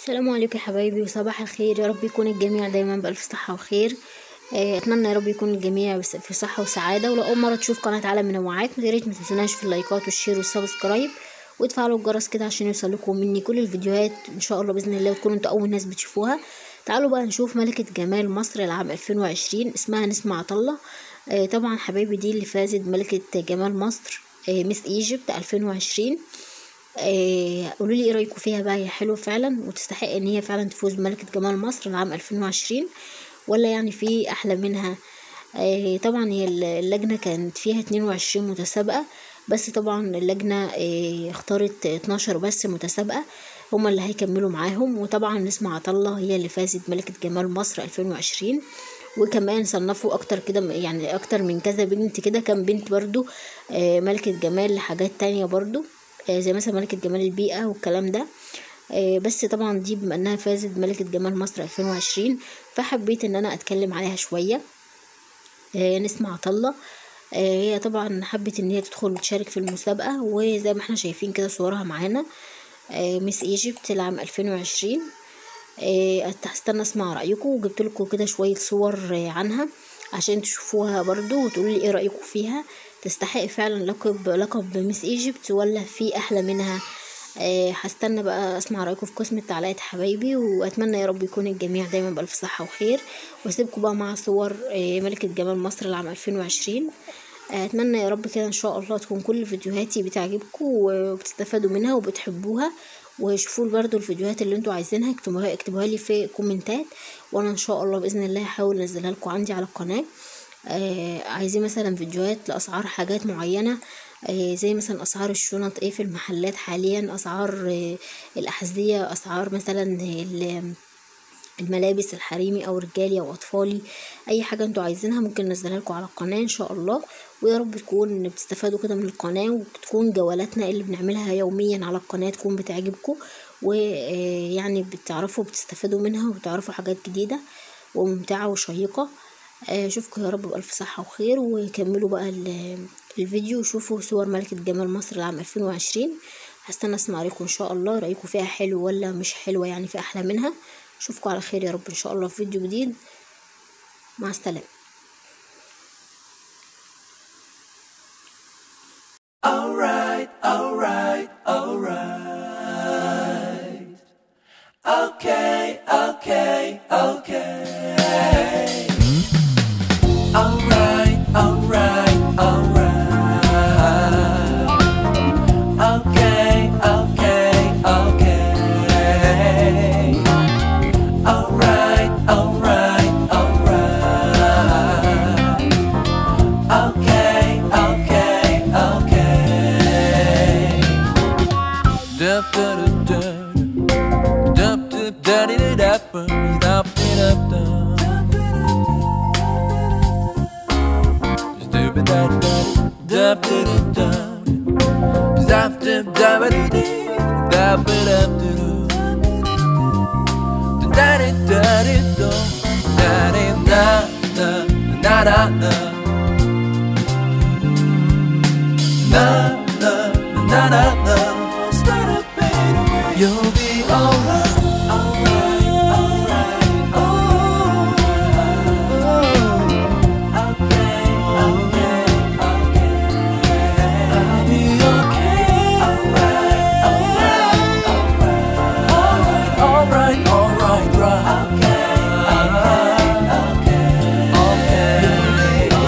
السلام عليكم يا حبايبي وصباح الخير يا رب يكون الجميع دايما بألف صحة وخير آه، اتمنى يا رب يكون الجميع بس- في صحة وسعادة ولو اول مرة تشوف قناة عالم منوعات يا ريت ما تنسوناش في اللايكات والشير والسبسكرايب وتفعلوا الجرس كده عشان يوصلكم مني كل الفيديوهات ان شاء الله باذن الله وتكونوا انتوا اول ناس بتشوفوها تعالوا بقى نشوف ملكة جمال مصر العام 2020 اسمها نسمة عطلة آه، طبعا حبايبي دي اللي فازت ملكة جمال مصر آه، ميس ايجيبت 2020 آه، قولوا لي ايه رايكم فيها بقى هي حلوه فعلا وتستحق ان هي فعلا تفوز بملكه جمال مصر العام 2020 ولا يعني في احلى منها آه، طبعا هي اللجنه كانت فيها 22 متسابقه بس طبعا اللجنه آه، اختارت 12 بس متسابقه هما اللي هيكملوا معاهم وطبعا نسمة عطلة هي اللي فازت ملكة جمال مصر 2020 وكمان صنفوا اكتر كده يعني اكتر من كذا بنت كده كان بنت برضو آه، ملكة جمال لحاجات تانية برضو آه، زي مثلا ملكة جمال البيئة والكلام ده آه، بس طبعا دي بما انها فازت بملكة جمال مصر 2020 فحبيت ان انا اتكلم عليها شوية آه، نسمة عطلة آه، هي طبعا حبت ان هي تدخل تشارك في المسابقة وزي ما احنا شايفين كده صورها معانا آه، ميس ايجيبت العام 2020 آه، هستنى اسمع رايكم وجبت لكم كده شويه صور آه، عنها عشان تشوفوها برضو وتقولوا لي ايه رايكم فيها تستحق فعلا لقب لقب ميس ايجيبت ولا في احلى منها آه، هستنى بقى اسمع رايكم في قسم التعليقات حبايبي واتمنى يا رب يكون الجميع دايما بالف صحه وخير واسيبكم بقى مع صور آه، ملكه جمال مصر العام 2020 اتمنى يا رب كده ان شاء الله تكون كل فيديوهاتي بتعجبكم وبتستفادوا منها وبتحبوها وشوفوا برضو الفيديوهات اللي انتوا عايزينها اكتبوها اكتبوها لي في كومنتات وانا ان شاء الله باذن الله هحاول انزلها لكم عندي على القناه آه عايزين مثلا فيديوهات لاسعار حاجات معينه آه زي مثلا اسعار الشنط ايه في المحلات حاليا اسعار آه الاحذيه اسعار مثلا ال- الملابس الحريمي او رجالي او اطفالي اي حاجه انتوا عايزينها ممكن ننزلها لكم على القناه ان شاء الله ويا رب تكون بتستفادوا كده من القناه وتكون جولاتنا اللي بنعملها يوميا على القناه تكون بتعجبكم ويعني بتعرفوا بتستفادوا منها وبتعرفوا حاجات جديده وممتعه وشيقه آه، اشوفكم يا رب بألف صحة وخير وكملوا بقى ال- الفيديو وشوفوا صور ملكة جمال مصر العام 2020 هستنى اسمع عليكم ان شاء الله رأيكم فيها حلو ولا مش حلوة يعني في احلى منها اشوفكم على خير يا رب ان شاء الله في فيديو جديد مع السلامة Alright, alright, alright. Okay, okay, okay. Alright, alright, alright. Okay, okay, okay. Alright, alright, alright. Okay, okay, okay. Dup da da da. Dup dup da di da da ba. Dup di dup da. Dup da da da. Dup da da da. Dup dup da ba di di. Dup da da da. Da di da di do. Da di da da da da da. na na na na na Start up, baby. You'll be alright, alright, alright, alright. Okay, okay, okay. I'll be okay. Alright, alright, alright. Alright, alright, alright, right. Okay, okay, okay.